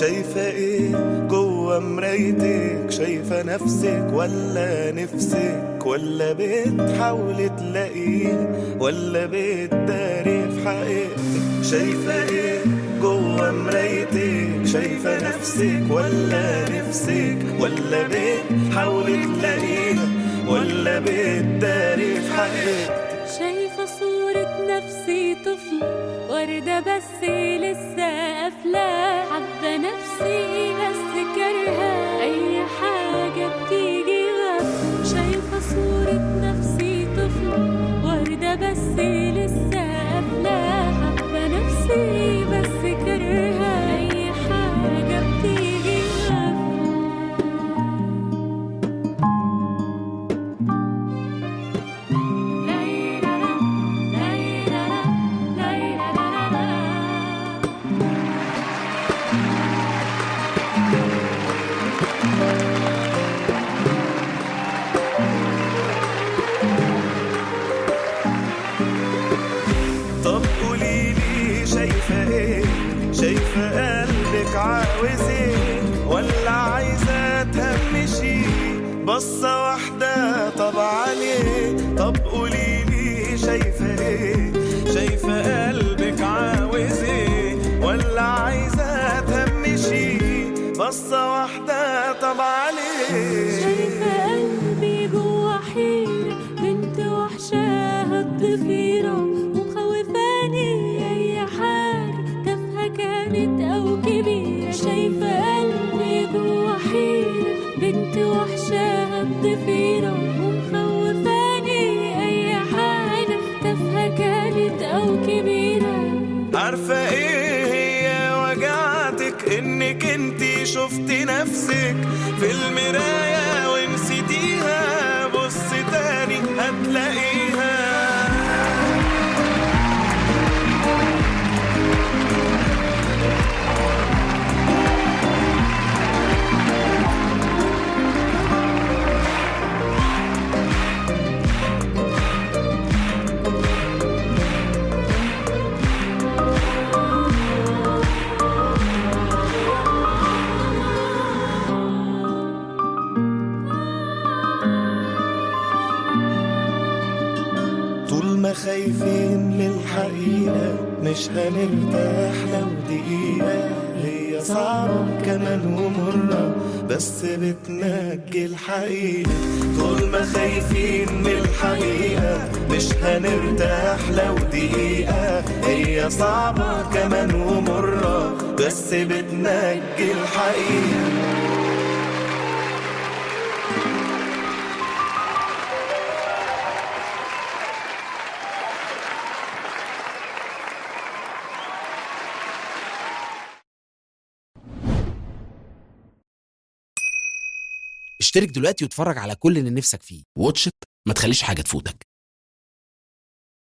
شايفة ايه جوه مرايتك شايفة نفسك ولا نفسك ولا بتحاولي تلاقيه ولا بتداري في حقيقتك شايفة ايه جوه مرايتك شايفة نفسك ولا نفسك ولا بتحاولي تلاقيها ولا بتداري في حقيقتك شايفة صورة نفسي طفل وردة بس لسه قافلة حابة نفسي بس كارهة أي حاجة بتيجي غفلة شايفة صورة نفسي طفل وردة بس لسه قافلة حابة نفسي بس كارهة أي حاجة بتيجي غفلة طب قوليلي شايفة ايه شايفة قلبك عاوز ايه ولا عايزة تهمشي بصة واحدة طب عليه طب قوليلي شايفة ايه شايفة قلبك عاوز ايه ولا عايزة تهمشي بصة واحدة طب عليه شايفة قلبي جوا حيرة بنت وحشاها الضفيرة ومخوفاني أي حاجة تافهة كانت أو كبيرة شايفة قلبي جوا حيرة بنت وحشاها الضفيرة ومخوفاني أي حاجة تافهة كانت أو كبيرة عارفة ايه هي وجعتك انك انتي شفتي نفسك في المراية ونسيتيها بص تاني هتلاقيها طول ما خايفين للحقيقة مش هنرتاح لو دقيقة هي صعبة كمان ومرة بس بتنجي الحقيقة طول ما خايفين من الحقيقة مش هنرتاح لو دقيقة هي صعبة كمان ومرة بس بتنجي الحقيقة اشترك دلوقتي واتفرج على كل اللي نفسك فيه واتش إت، ما تخليش حاجة تفوتك